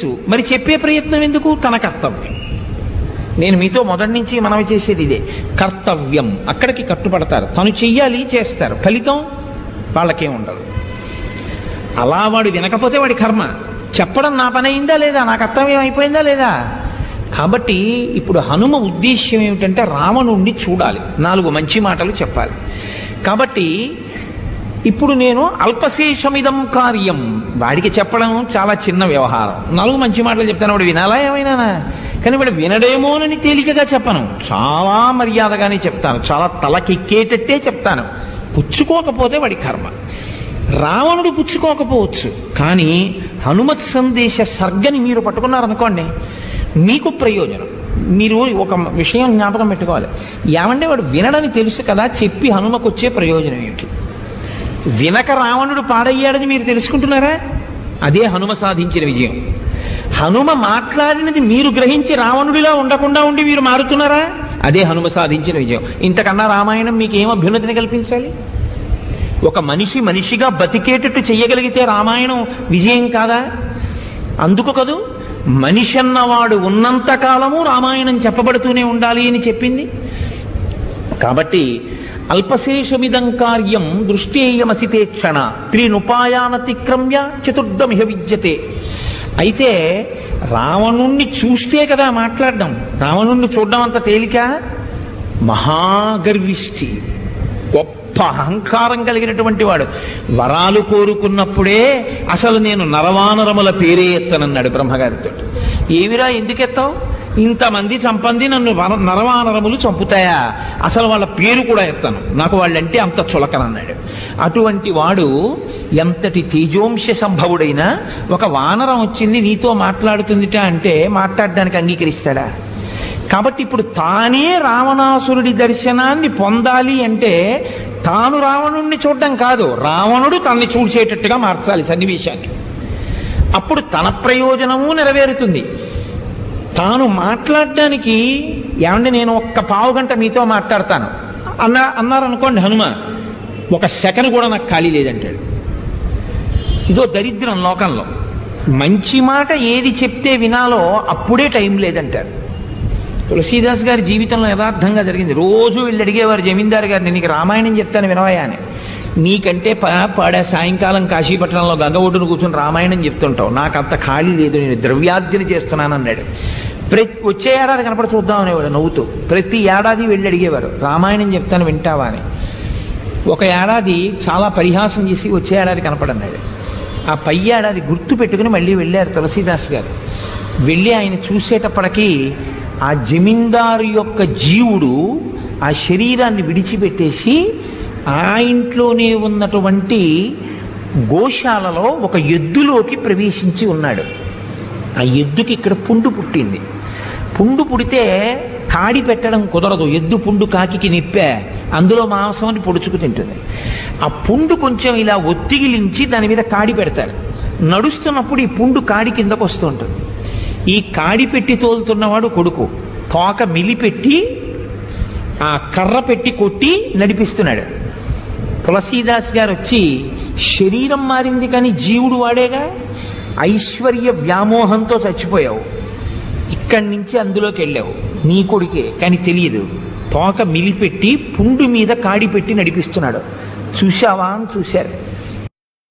తెలుసు మరి చెప్పే ప్రయత్నం ఎందుకు తన కర్తవ్యం నేను మీతో మొదటి నుంచి మనవి చేసేది ఇదే కర్తవ్యం అక్కడికి కట్టుపడతారు తను చెయ్యాలి చేస్తారు ఫలితం వాళ్ళకేం ఉండదు అలా వాడు వినకపోతే వాడి కర్మ చెప్పడం నా పని అయిందా లేదా నా కర్తవ్యం అయిపోయిందా లేదా కాబట్టి ఇప్పుడు హనుమ ఉద్దేశ్యం ఏమిటంటే రావణుణ్ణి చూడాలి నాలుగు మంచి మాటలు చెప్పాలి కాబట్టి ఇప్పుడు నేను అల్పశేషమిదం కార్యం వాడికి చెప్పడం చాలా చిన్న వ్యవహారం నాలుగు మంచి మాటలు చెప్తాను వాడు వినాలా ఏమైనా కానీ వాడు వినడేమోనని తేలికగా చెప్పను చాలా మర్యాదగానే చెప్తాను చాలా తలకెక్కేటట్టే చెప్తాను పుచ్చుకోకపోతే వాడి కర్మ రావణుడు పుచ్చుకోకపోవచ్చు కానీ హనుమత్ సందేశ సర్గని మీరు పట్టుకున్నారనుకోండి మీకు ప్రయోజనం మీరు ఒక విషయం జ్ఞాపకం పెట్టుకోవాలి ఏమంటే వాడు వినడని తెలుసు కదా చెప్పి హనుమకు వచ్చే ప్రయోజనం ఏమిటి వినక రావణుడు పాడయ్యాడని మీరు తెలుసుకుంటున్నారా అదే హనుమ సాధించిన విజయం హనుమ మాట్లాడినది మీరు గ్రహించి రావణుడిలా ఉండకుండా ఉండి మీరు మారుతున్నారా అదే హనుమ సాధించిన విజయం ఇంతకన్నా రామాయణం మీకు ఏం అభ్యున్నతిని కల్పించాలి ఒక మనిషి మనిషిగా బతికేటట్టు చెయ్యగలిగితే రామాయణం విజయం కాదా అందుకు కదూ మనిషి అన్నవాడు ఉన్నంత కాలము రామాయణం చెప్పబడుతూనే ఉండాలి అని చెప్పింది కాబట్టి అల్పశేషమిదం కార్యం దృష్టేయమసితే క్షణ త్రీనుపాయానతిక్రమ్య చతుర్థమిహ విద్యతే అయితే రావణుణ్ణి చూస్తే కదా మాట్లాడడం రావణుణ్ణి చూడడం అంత తేలిక మహాగర్విష్టి గొప్ప అహంకారం కలిగినటువంటి వాడు వరాలు కోరుకున్నప్పుడే అసలు నేను నరవానరముల పేరే ఎత్తనన్నాడు బ్రహ్మగారితో ఏమిరా ఎందుకు ఎత్తావు ఇంతమంది చంపంది నన్ను వర నరవానరములు చంపుతాయా అసలు వాళ్ళ పేరు కూడా ఎత్తాను నాకు వాళ్ళంటే అంత చులకనన్నాడు అటువంటి వాడు ఎంతటి తేజోంశ సంభవుడైనా ఒక వానరం వచ్చింది నీతో మాట్లాడుతుందిట అంటే మాట్లాడడానికి అంగీకరిస్తాడా కాబట్టి ఇప్పుడు తానే రావణాసురుడి దర్శనాన్ని పొందాలి అంటే తాను రావణుణ్ణి చూడడం కాదు రావణుడు తనని చూసేటట్టుగా మార్చాలి సన్నివేశాన్ని అప్పుడు తన ప్రయోజనము నెరవేరుతుంది తాను మాట్లాడడానికి ఏమంటే నేను ఒక్క పావు గంట మీతో మాట్లాడతాను అన్న అన్నారనుకోండి హనుమ ఒక సెకండ్ కూడా నాకు ఖాళీ లేదంటాడు ఇదో దరిద్రం లోకంలో మంచి మాట ఏది చెప్తే వినాలో అప్పుడే టైం లేదంటారు తులసీదాస్ గారి జీవితంలో యథార్థంగా జరిగింది రోజు వీళ్ళు అడిగేవారు జమీందారు గారిని నీకు రామాయణం చెప్తాను వినవయ్యా అని నీకంటే పా- పాడా సాయంకాలం కాశీపట్నంలో గంగ ఒడ్డును కూర్చొని రామాయణం చెప్తుంటావు నాకు అంత ఖాళీ లేదు నేను ద్రవ్యార్జన చేస్తున్నాను అన్నాడు ప్రతి వచ్చే ఏడాది కనపడి చూద్దాం అనేవాడు నవ్వుతూ ప్రతి ఏడాది వెళ్ళి అడిగేవారు రామాయణం చెప్తాను వింటావా అని ఒక ఏడాది చాలా పరిహాసం చేసి వచ్చే ఏడాది కనపడన్నాడు ఆ పై ఏడాది గుర్తు పెట్టుకుని మళ్ళీ వెళ్ళారు తులసీదాస్ గారు వెళ్ళి ఆయన చూసేటప్పటికీ ఆ జమీందారు యొక్క జీవుడు ఆ శరీరాన్ని విడిచిపెట్టేసి ఆ ఇంట్లోనే ఉన్నటువంటి గోశాలలో ఒక ఎద్దులోకి ప్రవేశించి ఉన్నాడు ఆ ఎద్దుకి ఇక్కడ పుండు పుట్టింది పుండు పుడితే కాడి పెట్టడం కుదరదు ఎద్దు పుండు కాకికి నిప్పే అందులో మాంసం అని పొడుచుకు తింటుంది ఆ పుండు కొంచెం ఇలా ఒత్తిగిలించి దాని మీద కాడి పెడతారు నడుస్తున్నప్పుడు ఈ పుండు కాడి కిందకు వస్తూ ఉంటుంది ఈ కాడి పెట్టి తోలుతున్నవాడు కొడుకు తోక మిలిపెట్టి ఆ కర్ర పెట్టి కొట్టి నడిపిస్తున్నాడు తులసీదాస్ గారు వచ్చి శరీరం మారింది కానీ జీవుడు వాడేగా ఐశ్వర్య వ్యామోహంతో చచ్చిపోయావు ఇక్కడి నుంచి అందులోకి వెళ్ళావు నీ కొడుకే కానీ తెలియదు తోక మిలిపెట్టి పుండు మీద కాడి పెట్టి నడిపిస్తున్నాడు చూశావా అని చూశారు